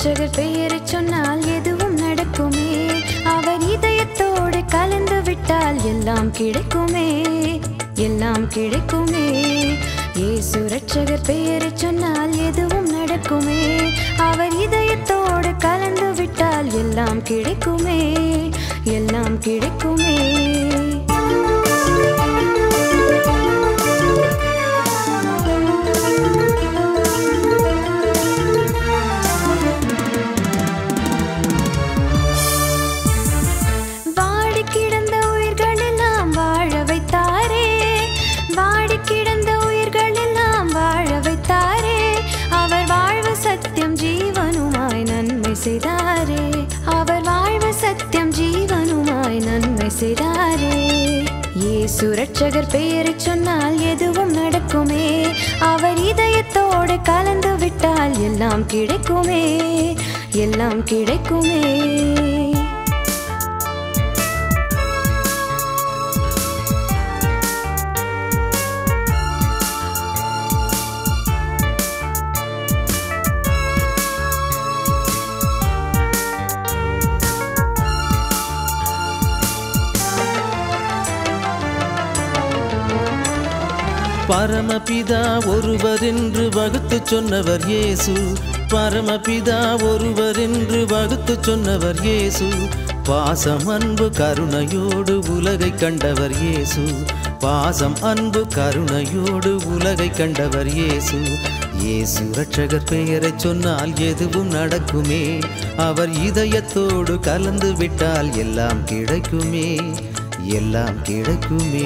ரட்சகர் பெயரை சொன்னால் எதுவும் நடக்குமே அவர் இதயத்தோடு கலந்து விட்டால் எல்லாம் கிடைக்குமே எல்லாம் கிடைக்குமே இயேசு ரட்சகர் பெயரை சொன்னால் எதுவும் நடக்குமே அவர் இதயத்தோடு கலந்து விட்டால் எல்லாம் கிடைக்குமே எல்லாம் கிடைக்குமே வாடி கிடந்த உயிர்கள் எல்லாம் வாழ வைத்தாரே வாடி கிடந்த உயிர்கள் எல்லாம் வாழ வைத்தாரே அவர் வாழ்வு சத்தியம் ஜீவனுமாய் நன்மை செய்தாரே அவர் வாழ்வு சத்தியம் ஜீவனுமாய் நன்மை செய்தாரே இயேசு ரட்சகர் பெயரை சொன்னால் எதுவும் நடக்குமே அவர் இதயத்தோடு கலந்து விட்டால் எல்லாம் கிடைக்குமே எல்லாம் கிடைக்குமே பரமபிதா ஒருவர் என்று வகுத்து சொன்னவர் இயேசு பரமபிதா ஒருவர் என்று வகுத்து சொன்னவர் இயேசு பாசம் அன்பு கருணையோடு உலகை கண்டவர் இயேசு பாசம் அன்பு கருணையோடு உலகை கண்டவர் இயேசு இயேசு ரட்சகர் பெயரை சொன்னால் எதுவும் நடக்குமே அவர் இதயத்தோடு கலந்து விட்டால் எல்லாம் கிடைக்குமே எல்லாம் கிடைக்குமே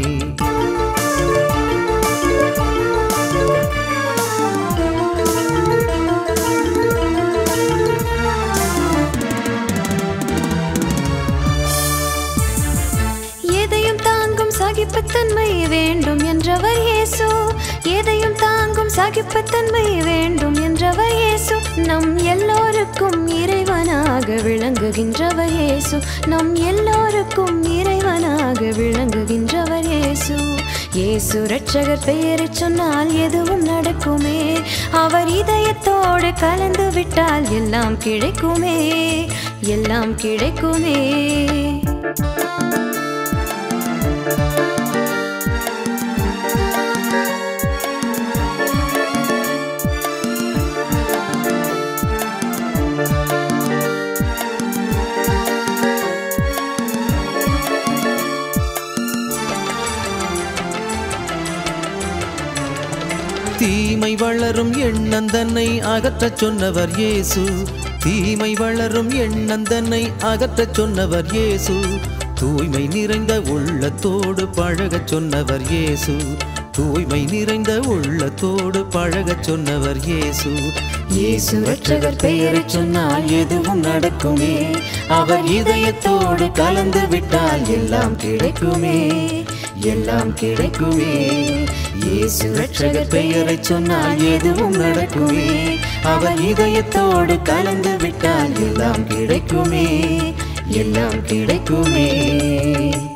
எதையும் தாங்கும் சகிப்புத்தன்மை வேண்டும் என்றவர் இயேசு எதையும் தாங்கும் சகிப்புத்தன்மை வேண்டும் என்றவர் இயேசு நம் எல்லோருக்கும் இறைவனாக விளங்குகின்றவர் இயேசு நம் எல்லோருக்கும் இறைவனாக விளங்குகின்றவர் இயேசு இயேசு ரட்சகர் பெயரை சொன்னால் எதுவும் நடக்குமே அவர் இதயத்தோடு கலந்து விட்டால் எல்லாம் கிடைக்குமே எல்லாம் கிடைக்குமே தீமை வளரும் எண்ணம் தன்னை அகற்றச் சொன்னவர் இயேசு தீமை வளரும் எண்ணம் தன்னை அகற்றச் சொன்னவர் இயேசு தூய்மை நிறைந்த உள்ளத்தோடு பழகச் சொன்னவர் இயேசு தூய்மை நிறைந்த உள்ளத்தோடு பழகச் சொன்னவர் இயேசு இயேசு ரட்சகர் பெயரை சொன்னால் எதுவும் நடக்குமே அவர் இதயத்தோடு கலந்து விட்டால் எல்லாம் கிடைக்குமே எல்லாம் கிடைக்குமே இயேசு ரட்சகர் பெயரை சொன்னால் எதுவும் நடக்குமே அவர் இதயத்தோடு கலந்து விட்டால் எல்லாம் கிடைக்குமே எல்லாம் கிடைக்குமே